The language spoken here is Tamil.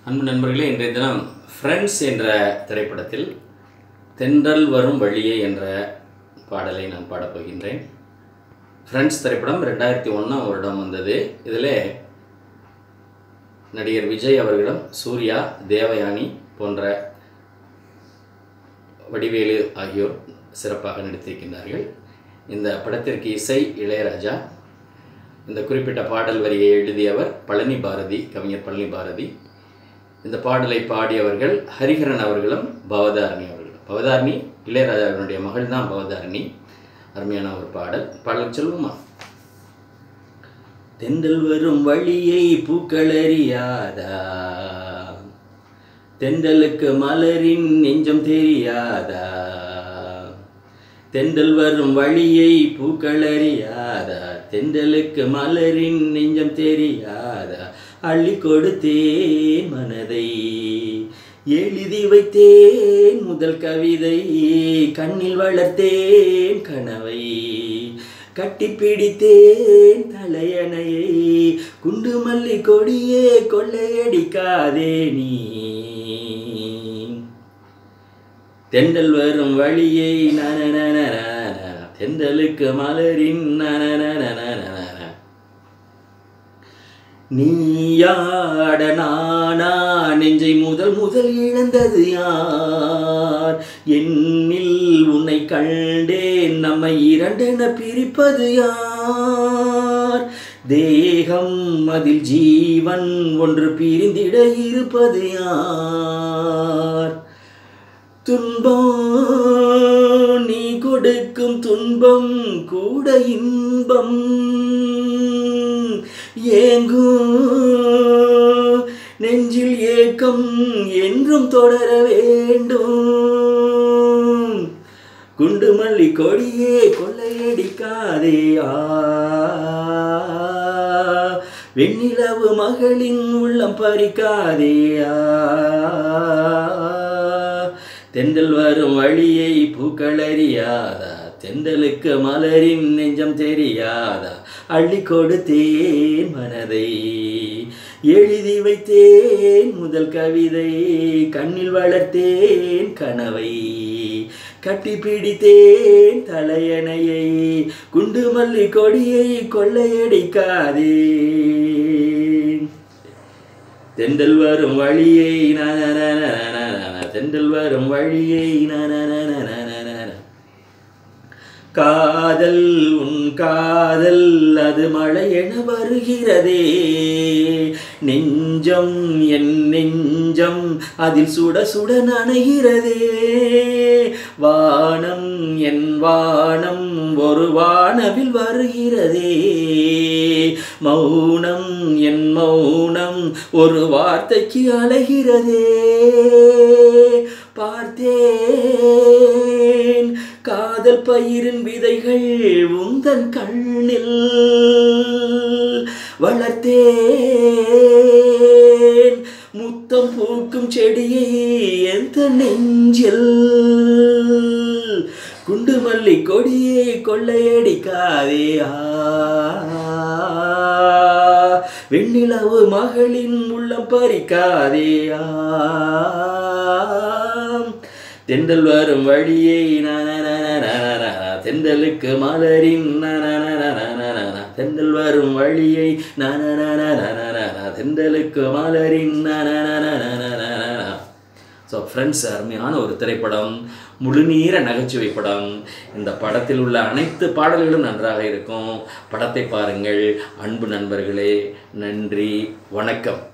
அன்பு நண்பர்களே இன்றைய தினம் ஃப்ரெண்ட்ஸ் என்ற திரைப்படத்தில் தென்றல் வரும் வழியே என்ற பாடலை நான் பாடப் போகின்றேன் ஃப்ரெண்ட்ஸ் திரைப்படம் ரெண்டாயிரத்தி ஒன்றாம் வருடம் வந்தது இதில் நடிகர் விஜய் அவர்களிடம் சூர்யா தேவயானி போன்ற வடிவேலு ஆகியோர் சிறப்பாக நடித்திருக்கின்றார்கள் இந்த படத்திற்கு இசை இளையராஜா இந்த குறிப்பிட்ட பாடல் வரியை எழுதியவர் பழனி பாரதி கவிஞர் பழனி பாரதி இந்த பாடலை பாடியவர்கள் ஹரிஹரன் அவர்களும் பவதாரணி அவர்களும் பவதாரணி இளையராஜாவினுடைய மகள் தான் பவதாரணி அருமையான ஒரு பாடல் பாடல் சொல்லுமா தென்றல் வரும் வழியை பூக்களறியாதா தென்றலுக்கு மலரின் நெஞ்சம் தெரியாதா தென்றல் வரும் வழியை பூக்களறியாதா தென்றலுக்கு மலரின் நெஞ்சம் தெரியாதா அள்ளி கொடுத்தேன் மனதை எழுதி வைத்தேன் முதல் கவிதை கண்ணில் வளர்த்தேன் கனவை கட்டி பிடித்தேன் தலையணையை குண்டு மல்லி கொடியே கொள்ளையடிக்காதே நீ தென்றல் வரும் வழியை நனநனநன தென்றலுக்கு மலரின் நனநனநன நீயாட நானா நெஞ்சை முதல் முதல் இழந்தது யார் என்னில் உன்னை கண்டேன் நம்மை இரண்டென பிரிப்பது யார் தேகம் அதில் ஜீவன் ஒன்று பிரிந்திட இருப்பது யார் துன்பம் நீ கொடுக்கும் துன்பம் கூட இன்பம் ஏங்கும் நெஞ்சில் ஏக்கம் என்றும் தொடர வேண்டும் குண்டு மல்லி கொடியே கொள்ளையடிக்காதே ஆ வெண்ணிலவு மகளின் உள்ளம் பறிக்காதே ஆ தென்றல் வரும் வழியை பூக்களறியாதா தென்றலுக்கு மலரின் நெஞ்சம் தெரியாதா அள்ளி கொடுத்தேன் மனதை எழுதி வைத்தேன் முதல் கவிதை கண்ணில் வளர்த்தேன் கனவை கட்டி பிடித்தேன் தலையணையை குண்டு மல்லி கொடியை கொள்ளையடிக்காதே தென்றல் வரும் வழியை நன தென்றல் வரும் வழியை நன காதல் உன் காதல் அது மழை என வருகிறதே நெஞ்சம் என் நெஞ்சம் அதில் சுட சுட நனைகிறதே வானம் என் வானம் ஒரு வானவில் வருகிறதே மௌனம் என் மௌனம் ஒரு வார்த்தைக்கு அலைகிறதே பார்த்தேன் காதல் பயிரின் விதைகள் உந்தன் கண்ணில் வளர்த்தேன் முத்தம் பூக்கும் செடியை எந்த நெஞ்சில் குண்டு மல்லி கொடியை கொள்ளையடிக்காதே ஆ வெண்ணிலவு மகளின் உள்ளம் பறிக்காதே ஆ தென்றல் வரும் வழியை நன தென்றலுக்கு மலரின் நன தென்றல் வரும் வழியை நன தென்றலுக்கு மலரின் நன ஸோ ஃப்ரெண்ட்ஸ் அருமையான ஒரு திரைப்படம் முழுநீர நகைச்சுவை படம் இந்த படத்தில் உள்ள அனைத்து பாடல்களும் நன்றாக இருக்கும் படத்தை பாருங்கள் அன்பு நண்பர்களே நன்றி வணக்கம்